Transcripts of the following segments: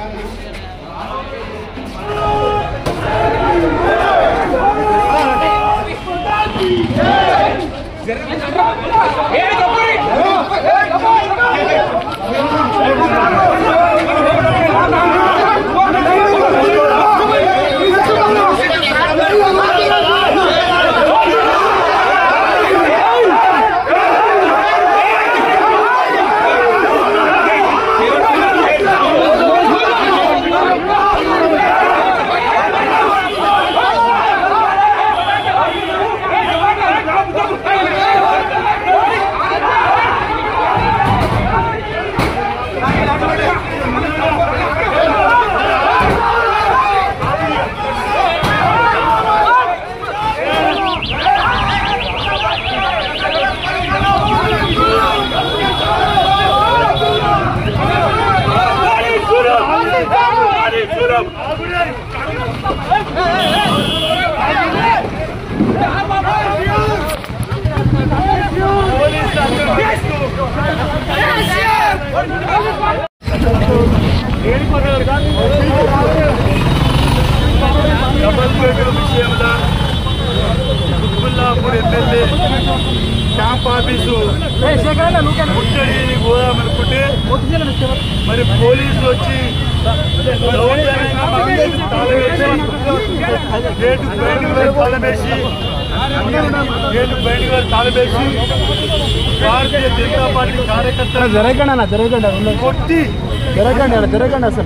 double bedroom విషయంలో Quthbullapur MLA camp office ముట్టడిని పోదామనుకుంటే మరి పోలీసులు వచ్చి దౌర్జన్యంగా మా గేటు తాళం వేసి, గేటు బయటకు వెళ్ళి తాళం వేసి గేటు బయటకు వెళ్ళి తాళం వేసి భారతీయ జనతా పార్టీ కార్యకర్తలు జరగండి అన్న జరగండి అన్న కొట్టి జరగండి అన్న జరగండి అసలు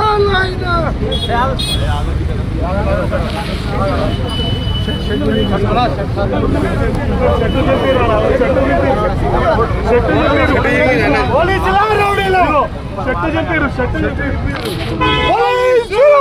పోలీసులా రౌడీలా చెట్టు చెప్పారు చెట్టు చెప్పారు పోలీసులు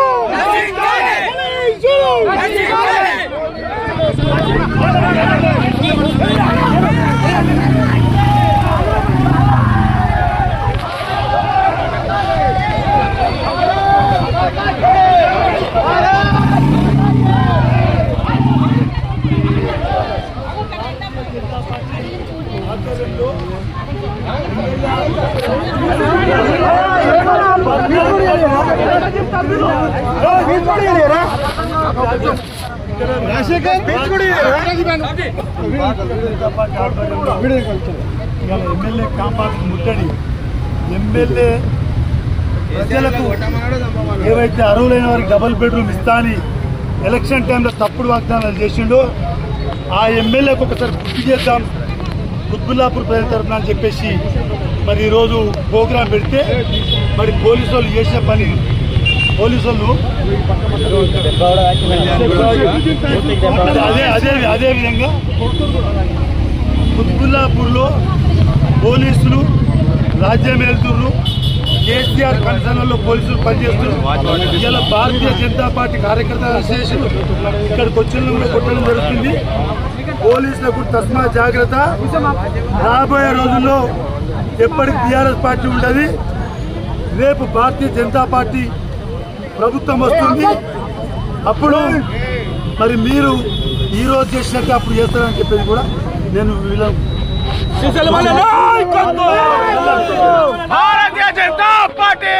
ఎమ్మెల్యే కాంపాక్ట్ ముట్టడి ఎమ్మెల్యే ప్రజలకు ఏవైతే అర్హులైన వారికి డబుల్ బెడ్రూమ్ ఇస్తా అని ఎలక్షన్ టైంలో తప్పుడు వాగ్దానాలు చేసిండో ఆ ఎమ్మెల్యేకి ఒకసారి గుర్తు చేద్దాం కుత్బుల్లాపూర్ ప్రజల తరఫున అని చెప్పేసి మరి ఈరోజు ప్రోగ్రాం పెడితే మరి పోలీసు వాళ్ళు చేసిన పని పోలీసు వాళ్ళు అదే అదే అదే విధంగా కుత్బుల్లాపూర్లో పోలీసులు రాజ్యం వెళ్తున్నారు కేసీఆర్ కన్సర్న్లో పోలీసులు పనిచేస్తున్నారు ఇలా భారతీయ జనతా పార్టీ కార్యకర్తల అసోసియేషన్ ఇక్కడికి వచ్చిన కూడా కొట్టడం జరుగుతుంది పోలీసులకు తస్మా జాగ్రత్త రాబోయే రోజుల్లో ఎప్పటికి టీఆర్ఎస్ పార్టీ ఉంటుంది రేపు భారతీయ జనతా పార్టీ ప్రభుత్వం వస్తుంది అప్పుడు మరి మీరు ఈ రోజు చేసినట్టు అప్పుడు చేస్తారని చెప్పేది కూడా నేను వీళ్ళ భారతీయ జనతా పార్టీ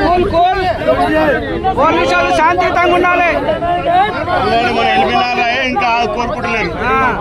పోలీసులు శాంతియుతంగా ఉండాలి మనం ఎలిమినారా ఏంటి ఇంకా కోరుకుంటలేరు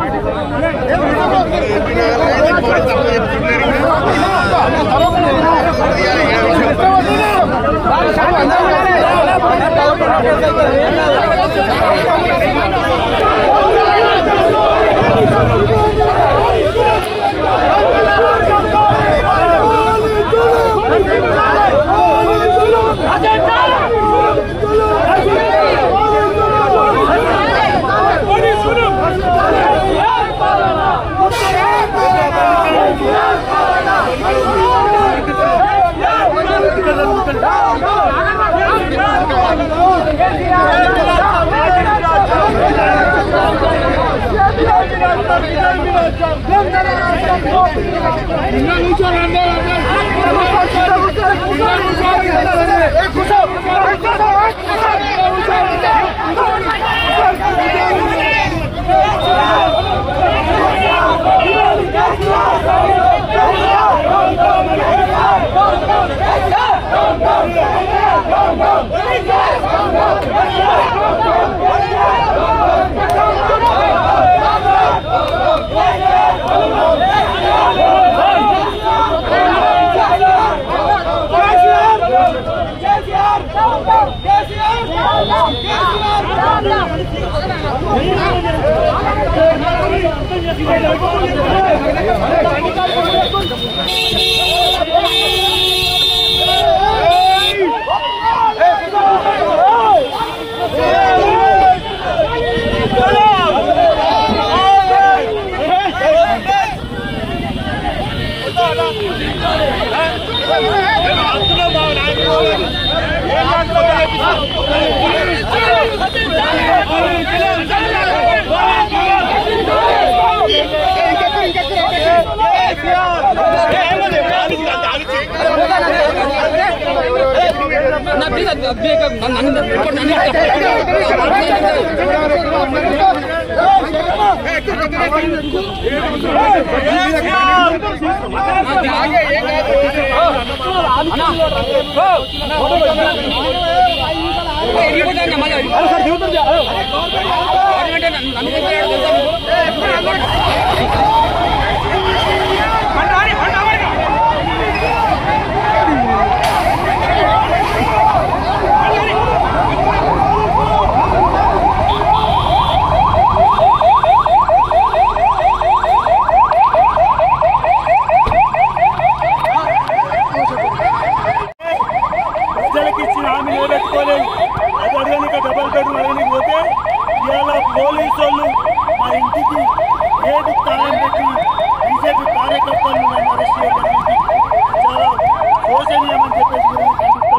ప్రజలకు ఇచ్చిన హామీ నిలబెట్టుకోలేదు అది అడగనిక డబల్ బెడ్రూమ్ అడగనికి పోతే ఇవాళ పోలీసు వాళ్ళు మా ఇంటికి గేటు తాళం పెట్టి బీజేపీ కార్యకర్తలను నన్ను అరెస్ట్ చేయడం అనేది చాలా శోచనీయం అని చెప్పేసి నేను ఖండిస్తూ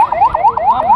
ఉన్నా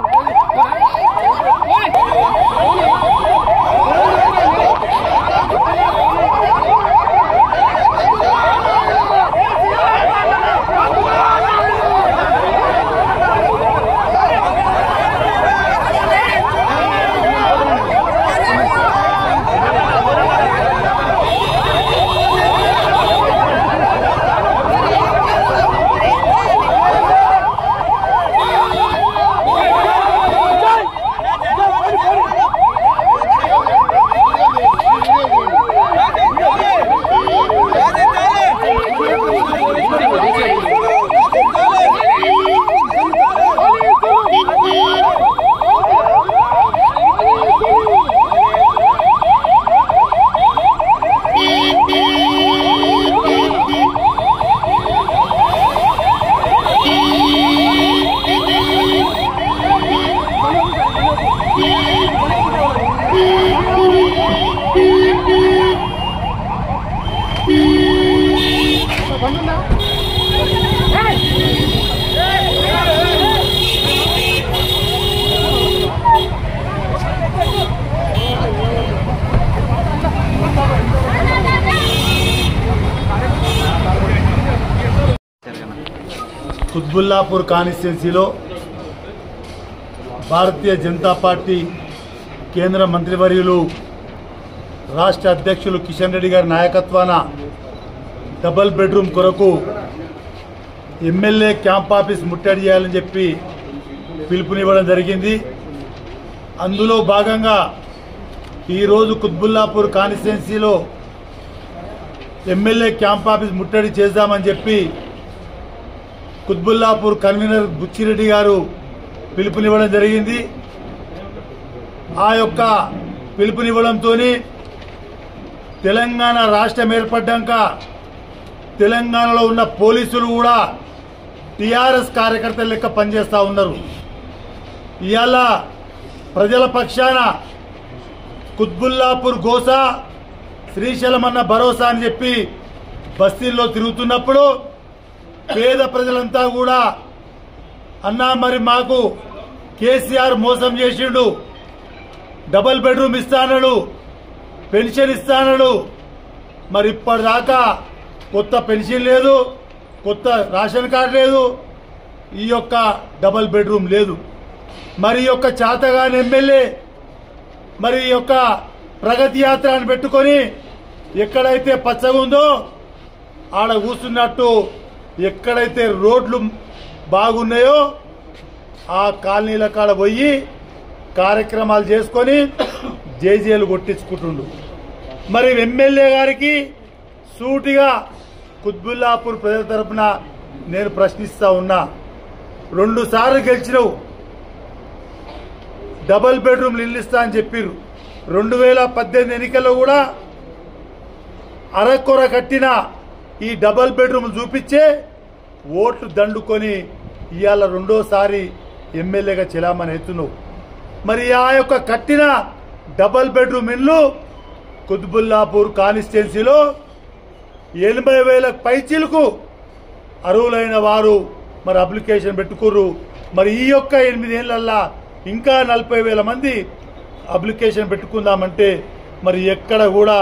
కుత్బుల్లాపూర్ కాన్స్టిట్యున్సీలో భారతీయ జనతా పార్టీ కేంద్ర మంత్రివర్యులు రాష్ట్ర అధ్యక్షులు కిషన్ రెడ్డి గారి నాయకత్వాన డబల్ బెడ్రూమ్ కొరకు ఎమ్మెల్యే క్యాంప్ ఆఫీస్ ముట్టడి చేయాలని చెప్పి పిలుపునివ్వడం జరిగింది అందులో భాగంగా ఈరోజు కుత్బుల్లాపూర్ కాన్స్టిట్యున్సీలో ఎమ్మెల్యే క్యాంప్ ఆఫీస్ ముట్టడి చేద్దామని చెప్పి కుత్బుల్లాపూర్ కన్వీనర్ బుచ్చిరెడ్డి గారు పిలుపునివ్వడం జరిగింది ఆ యొక్క పిలుపునివ్వడంతో తెలంగాణ రాష్ట్రం ఏర్పడ్డాక తెలంగాణలో ఉన్న పోలీసులు కూడా టీఆర్ఎస్ కార్యకర్తల లెక్క పనిచేస్తూ ఉన్నారు ఇవాళ ప్రజల పక్షాన కుత్బుల్లాపూర్ గోసా శ్రీశైలం అన్న భరోసా అని చెప్పి బస్తీల్లో తిరుగుతున్నప్పుడు పేద ప్రజలంతా కూడా అన్నా మరి మాకు కేసీఆర్ మోసం చేసిండు డబల్ బెడ్రూమ్ ఇస్తానడు పెన్షన్ ఇస్తానడు మరి ఇప్పటిదాకా కొత్త పెన్షన్ లేదు కొత్త రేషన్ కార్డు లేదు ఈ యొక్క డబల్ బెడ్రూమ్ లేదు మరి ఈ యొక్క చాతగాని ఎమ్మెల్యే మరి ఈ యొక్క ప్రగతి యాత్ర అని పెట్టుకొని ఎక్కడైతే పచ్చగా ఉందో ఆడ కూర్చున్నట్టు ఎక్కడైతే రోడ్లు బాగున్నాయో ఆ కాలనీల కాడ పోయి కార్యక్రమాలు చేసుకొని జేజేలు కొట్టించుకుంటుండు మరి ఎమ్మెల్యే గారికి సూటిగా కుత్బుల్లాపూర్ ప్రజల తరపున నేను ప్రశ్నిస్తా ఉన్నా రెండు సార్లు గెలిచినవు డబల్ బెడ్రూమ్లు ఇల్లు ఇస్తా అని చెప్పిర్రు రెండు వేల పద్దెనిమిది ఎన్నికల్లో కూడా అరకొర కట్టిన ఈ డబల్ బెడ్రూమ్ చూపించే ఓట్లు దండుకొని ఇవాళ రెండోసారి ఎమ్మెల్యేగా చెలామని ఎత్తున్నావు మరి ఆ యొక్క కట్టిన డబల్ బెడ్రూమ్ ఇల్లు కుత్బుల్లాపూర్ కాన్స్టిట్యున్సీలో ఎనభై వేల పైచీలకు అర్హులైన వారు మరి అప్లికేషన్ పెట్టుకుర్రు మరి ఈ యొక్క ఎనిమిదేళ్లల్లా ఇంకా నలభై వేల మంది అప్లికేషన్ పెట్టుకుందామంటే మరి ఎక్కడ కూడా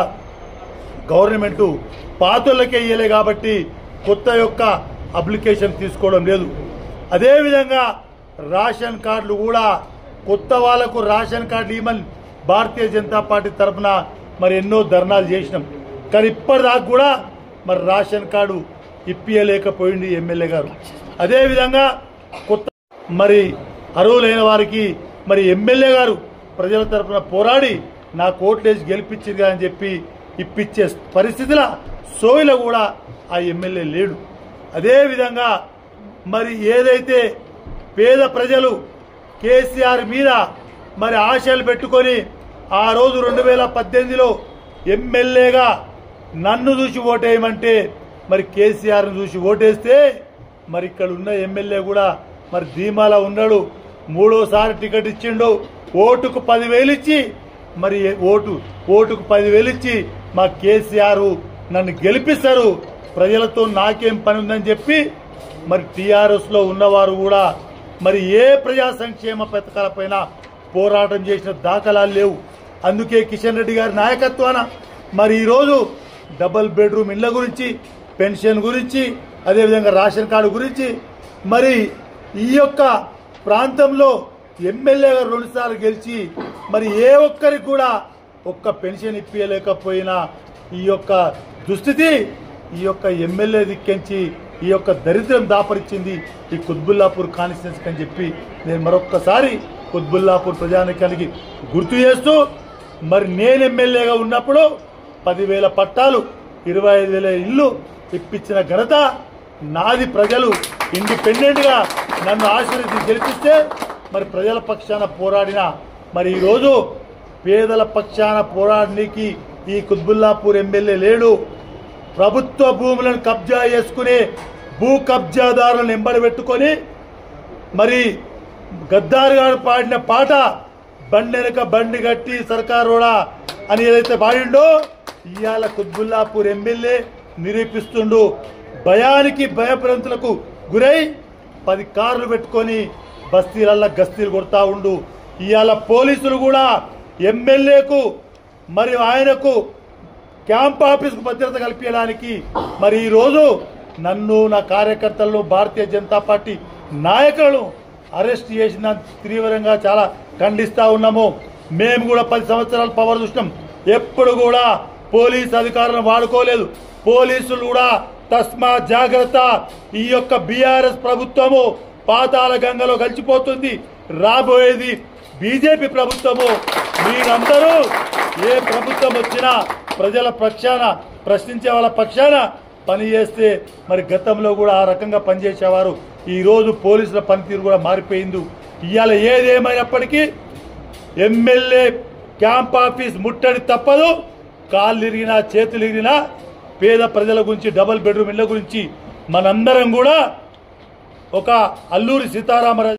గవర్నమెంట్ పాతోళ్ళకే ఇయ్యలే కాబట్టి కొత్త యొక్క అప్లికేషన్ తీసుకోవడం లేదు అదేవిధంగా రేషన్ కార్డులు కూడా కొత్త వాళ్లకు రేషన్ కార్డు ఇవ్వమని భారతీయ జనతా పార్టీ తరఫున మరి ఎన్నో ధర్నాలు చేసినాం కానీ ఇప్పటిదాకా కూడా మరి రేషన్ కార్డు ఇప్పియలేకపోయింది ఎమ్మెల్యే గారు అదేవిధంగా కొత్త మరి అర్హులైన వారికి మరి ఎమ్మెల్యే గారు ప్రజల తరపున పోరాడి నా కోట్లేసి గెలిపించిరుగా అని చెప్పి ఇప్పించే పరిస్థితుల సోయిలో కూడా ఆ ఎమ్మెల్యే లేడు అదేవిధంగా మరి ఏదైతే పేద ప్రజలు కేసీఆర్ మీద మరి ఆశలు పెట్టుకొని ఆ రోజు రెండు వేల పద్దెనిమిదిలో ఎమ్మెల్యేగా నన్ను చూసి ఓటేయమంటే మరి కేసీఆర్ను చూసి ఓటేస్తే మరి ఇక్కడ ఉన్న ఎమ్మెల్యే కూడా మరి ధీమాలో ఉన్నాడు మూడోసారి టికెట్ ఇచ్చిండు ఓటుకు పదివేలు ఇచ్చి మరి ఓటు ఓటుకు పదివేలు ఇచ్చి మా కేసీఆర్ నన్ను గెలిపిస్తారు ప్రజలతో నాకేం పని ఉందని చెప్పి మరి టీఆర్ఎస్ లో ఉన్నవారు కూడా మరి ఏ ప్రజా సంక్షేమ పథకాలపైన పోరాటం చేసిన దాఖలాలు లేవు అందుకే కిషన్ రెడ్డి గారి నాయకత్వాన మరి ఈరోజు డబుల్ బెడ్రూమ్ ఇళ్ల గురించి పెన్షన్ గురించి అదేవిధంగా రేషన్ కార్డు గురించి మరి ఈ యొక్క ప్రాంతంలో ఎమ్మెల్యేగా రెండుసార్లు గెలిచి మరి ఏ ఒక్కరికి కూడా ఒక్క పెన్షన్ ఇప్పించలేకపోయినా ఈ యొక్క దుస్థితి ఈ యొక్క ఎమ్మెల్యే దిక్కించి ఈ యొక్క దరిద్రం దాపరిచింది ఈ కుత్బుల్లాపూర్ కాన్స్టిట్యున్సీకి అని చెప్పి నేను మరొక్కసారి కుత్బుల్లాపూర్ ప్రజానికానికి గుర్తు చేస్తూ మరి నేను ఎమ్మెల్యేగా ఉన్నప్పుడు పదివేల పట్టాలు ఇరవై ఐదు వేల ఇల్లు ఇప్పించిన ఘనత నాది ప్రజలు ఇండిపెండెంట్ గా నన్ను ఆశీర్వదించి గెలిపిస్తే మరి ప్రజల పక్షాన పోరాడిన మరి ఈరోజు పేదల పక్షాన పోరాడడానికి ఈ కుత్బుల్లాపూర్ ఎమ్మెల్యే లేడు ప్రభుత్వ భూములను కబ్జా చేసుకునే భూ కబ్జాదారులను ఎంబడి పెట్టుకొని మరి గద్దారు గారు పాడిన పాట బండెనక బండి కట్టి సర్కారోడా అని ఏదైతే పాడిండో ఇవాళ కుత్బుల్లాపూర్ ఎమ్మెల్యే నిరూపిస్తుండు భయానికి భయభ్రంతులకు గురై పది కార్లు పెట్టుకొని బస్తీలల్లా గస్తీలు కొడతా ఉండు ఇవాళ పోలీసులు కూడా ఎమ్మెల్యేకు మరియు ఆయనకు క్యాంప్ ఆఫీస్కు భద్రత కల్పించడానికి మరి ఈ రోజు నన్ను నా కార్యకర్తలను భారతీయ జనతా పార్టీ నాయకులను అరెస్ట్ చేసిన తీవ్రంగా చాలా ఖండిస్తా ఉన్నాము మేము కూడా పది సంవత్సరాలు పవర్ చూసినాం ఎప్పుడు కూడా పోలీస్ అధికారులను వాడుకోలేదు పోలీసులు కూడా తస్మా జాగ్రత్త ఈ యొక్క బీఆర్ఎస్ ప్రభుత్వము పాతాల గంగలో కలిసిపోతుంది రాబోయేది బీజేపీ ప్రభుత్వము మీరందరూ ఏ ప్రభుత్వం వచ్చినా ప్రజల పక్షాన ప్రశ్నించే వాళ్ళ పక్షాన పనిచేస్తే మరి గతంలో కూడా ఆ రకంగా పనిచేసేవారు ఈ రోజు పోలీసుల పనితీరు కూడా మారిపోయింది ఇవాళ ఏదేమైనప్పటికీ ఎమ్మెల్యే క్యాంప్ ఆఫీస్ ముట్టడి తప్పదు కాళ్ళు ఇరిగినా చేతులు ఇరిగినా పేద ప్రజల గురించి డబుల్ బెడ్రూమ్ ఇళ్ల గురించి మనందరం కూడా ఒక అల్లూరి సీతారామరాజు